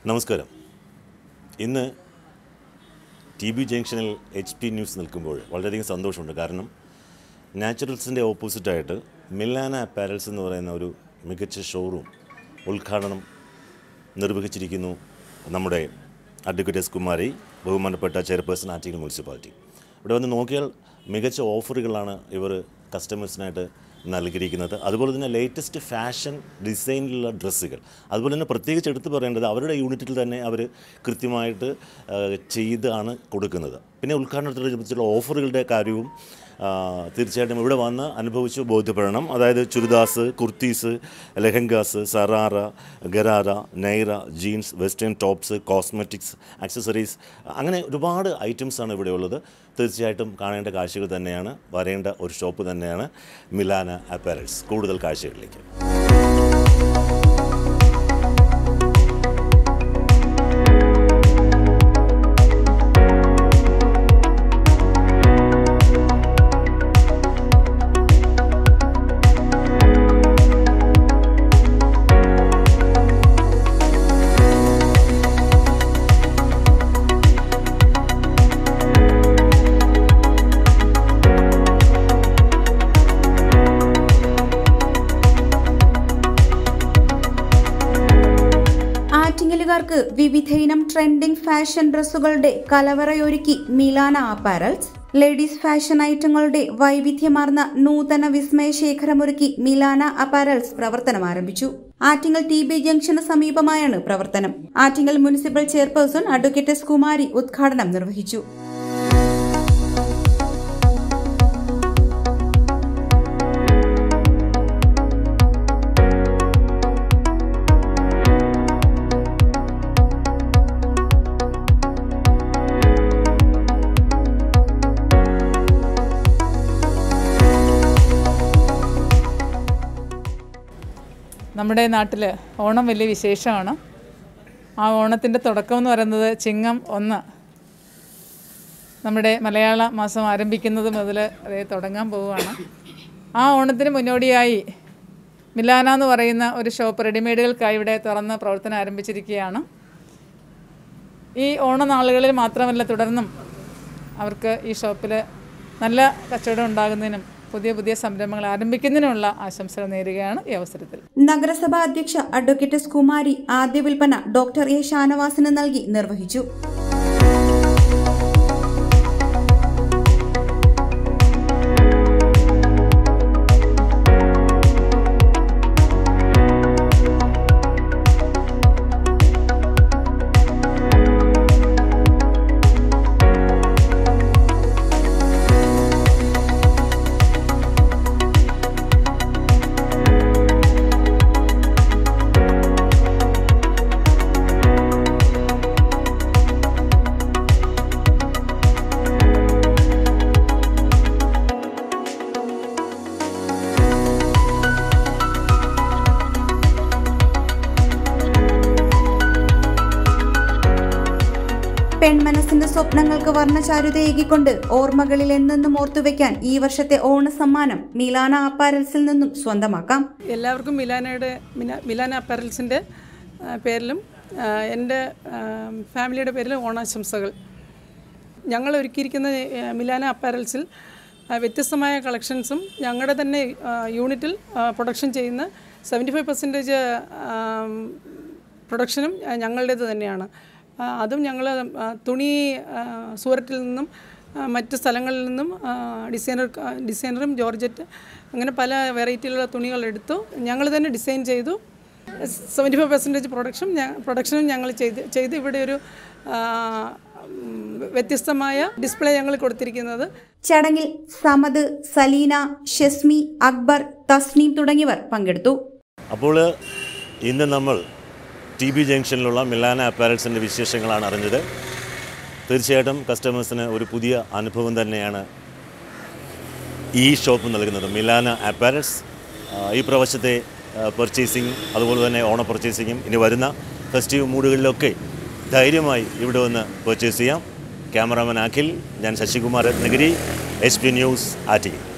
നമസ്കാരം ഇന്ന് T B ജംഗ്ഷനിൽ എച്ച് പി ന്യൂസ് നിൽക്കുമ്പോൾ വളരെയധികം സന്തോഷമുണ്ട് കാരണം നാച്ചുറൽസിൻ്റെ ഓപ്പോസിറ്റായിട്ട് മില്ലാന അപ്പാരൽസ് എന്ന് പറയുന്ന ഒരു മികച്ച ഷോറൂം ഉദ്ഘാടനം നിർവഹിച്ചിരിക്കുന്നു നമ്മുടെ അഡ്വക്കേറ്റ് എസ് കുമാരി ബഹുമാനപ്പെട്ട ചെയർപേഴ്സൺ ആറ്റിങ്ങൽ മുനിസിപ്പാലിറ്റി ഇവിടെ വന്ന് നോക്കിയാൽ മികച്ച ഓഫറുകളാണ് ഇവർ കസ്റ്റമേഴ്സിനായിട്ട് നൽകിയിരിക്കുന്നത് അതുപോലെ തന്നെ ലേറ്റസ്റ്റ് ഫാഷൻ ഡിസൈനിലുള്ള ഡ്രസ്സുകൾ അതുപോലെ തന്നെ പ്രത്യേകിച്ച് എടുത്തു പറയേണ്ടത് അവരുടെ യൂണിറ്റിൽ തന്നെ അവർ കൃത്യമായിട്ട് ആ, ചെയ്താണ് കൊടുക്കുന്നത് പിന്നെ ഉദ്ഘാടനത്തോടനുബന്ധിച്ചുള്ള ഓഫറുകളുടെ കാര്യവും ആ, തീർച്ചയായിട്ടും ഇവിടെ വന്ന് അനുഭവിച്ച് ബോധ്യപ്പെടണം അതായത് ചുരിദാസ് കുർത്തീസ് ലെഹങ്കാസ് സറാറ ഗരാറ നൈറ jeans western tops cosmetics accessories അങ്ങനെ ഒരുപാട് ഐറ്റംസാണ് ഇവിടെ ഉള്ളത് തീർച്ചയായിട്ടും കാണേണ്ട കാഴ്ചകൾ തന്നെയാണ് വരേണ്ട ഒരു ഷോപ്പ് തന്നെയാണ് മിലാന അപ്പാരൽസ് കൂടുതൽ കാഴ്ചകളിലേക്ക് ആറ്റിങ്ങലുകാർക്ക് വിവിധയിനം ട്രെൻഡിംഗ് ഫാഷൻ ഡ്രസ്സുകളുടെ കലവറയൊരുക്കി മിലാന അപ്പാരൽസ് ലേഡീസ് ഫാഷൻ ഐറ്റങ്ങളുടെ വൈവിധ്യമാർന്ന നൂതന വിസ്മയ ശേഖരമൊരുക്കി മിലാന അപ്പാരൽസ് പ്രവർത്തനം ആരംഭിച്ചു ആറ്റിങ്ങൽ ടി ബി ജംഗ്ഷന് സമീപമായാണ് പ്രവർത്തനം Attingal municipal chairperson advocate S Kumari ഉദ്ഘാടനം നിർവഹിച്ചു നമ്മുടെ നാട്ടിൽ ഓണം വലിയ വിശേഷമാണ് ആ ഓണത്തിൻ്റെ തുടക്കം എന്ന് പറയുന്നത് ചിങ്ങം ഒന്ന് നമ്മുടെ മലയാള മാസം ആരംഭിക്കുന്നത് മുതൽ അത് തുടങ്ങാൻ പോവുകയാണ് ആ ഓണത്തിന് മുന്നോടിയായി മിലാന എന്ന് പറയുന്ന ഒരു ഷോപ്പ് റെഡിമെയ്ഡുകൾക്കായി ഇവിടെ തുറന്ന് പ്രവർത്തനം ആരംഭിച്ചിരിക്കുകയാണ് ഈ ഓണനാളുകളിൽ മാത്രമല്ല തുടർന്നും അവർക്ക് ഈ ഷോപ്പിൽ നല്ല കച്ചവടം ഉണ്ടാകുന്നതിനും പുതിയ പുതിയ സംരംഭങ്ങൾ ആരംഭിക്കുന്നതിനുമുള്ള ആശംസകൾ നേരുകയാണ് ഈ അവസരത്തിൽ നഗരസഭാ അധ്യക്ഷ അഡ്വക്കേറ്റ് എസ് കുമാരി ആദ്യ വിൽപ്പന ഡോക്ടർ എ ഷാനവാസിന് നൽകി നിർവഹിച്ചു പെൺമനസ്സിന്റെ സ്വപ്നങ്ങൾക്ക് വർണ്ണചാരുതയേകിക്കൊണ്ട് ഓർമ്മകളിൽ എന്നെന്നും ഓർത്തുവെക്കാൻ ഈ വർഷത്തെ ഓണ സമ്മാനം മിലാന അപ്പാരൽസിൽ നിന്നും സ്വന്തമാക്കാം എല്ലാവർക്കും മിലാനയുടെ മിന മിലാന അപ്പാരൽസിൻ്റെ ആ, പേരിലും ആ, എൻ്റെ ആ, ഫാമിലിയുടെ പേരിലും ഓണാശംസകൾ ഞങ്ങൾ ഒരുക്കിയിരിക്കുന്ന ആ, മിലാന അപ്പാരൽസിൽ ആ, വ്യത്യസ്തമായ കളക്ഷൻസും ഞങ്ങളുടെ തന്നെ ആ, യൂണിറ്റിൽ ആ, പ്രൊഡക്ഷൻ ചെയ്യുന്ന സെവൻറ്റി ഫൈവ് പെർസെൻറ്റേജ് പ്രൊഡക്ഷനും ആ, ഞങ്ങളുടേത് തന്നെയാണ് ആ, അതും ഞങ്ങൾ ആ, തുണി ആ, സൂററ്റിൽ നിന്നും ആ, മറ്റ് സ്ഥലങ്ങളിൽ നിന്നും ആ, ഡിസൈനർ ഡിസൈനറും ജോർജറ്റ് അങ്ങനെ പല വെറൈറ്റിയിലുള്ള തുണികൾ എടുത്തു ഞങ്ങൾ തന്നെ ഡിസൈൻ ചെയ്തു സെവൻറ്റി ഫൈവ് പെർസെൻറ്റേജ് പ്രൊഡക്ഷൻ പ്രൊഡക്ഷനും ഞങ്ങൾ ചെയ്ത് ചെയ്ത് ഇവിടെ ഒരു ആ, ഉം, വ്യത്യസ്തമായ ഡിസ്പ്ലേ ഞങ്ങൾ കൊടുത്തിരിക്കുന്നത് ചടങ്ങിൽ സമദ് സലീന ഷെസ്മി അക്ബർ തസ്നീം തുടങ്ങിയവർ പങ്കെടുത്തു അപ്പോൾ ഇന്ന് നമ്മൾ ടി ബി ജംഗ്ഷനിലുള്ള മിലാന അപ്പാരൽസിൻ്റെ വിശേഷങ്ങളാണ് അറിഞ്ഞത് തീർച്ചയായിട്ടും കസ്റ്റമേഴ്സിന് ഒരു പുതിയ അനുഭവം തന്നെയാണ് ഈ ഷോപ്പ് നൽകുന്നത് മിലാന അപ്പാരൽസ് ആ, ഈ പ്രാവശ്യത്തെ പർച്ചേസിങ് അതുപോലെ തന്നെ ഓണ പർച്ചേസിങ്ങും ഇനി വരുന്ന ഫെസ്റ്റീവ് മൂഡുകളിലൊക്കെ ധൈര്യമായി ഇവിടെ വന്ന് പർച്ചേസ് ചെയ്യാം ക്യാമറാമാൻ അഖിൽ ഞാൻ Sasikumar Ratnagiri H P news Attingal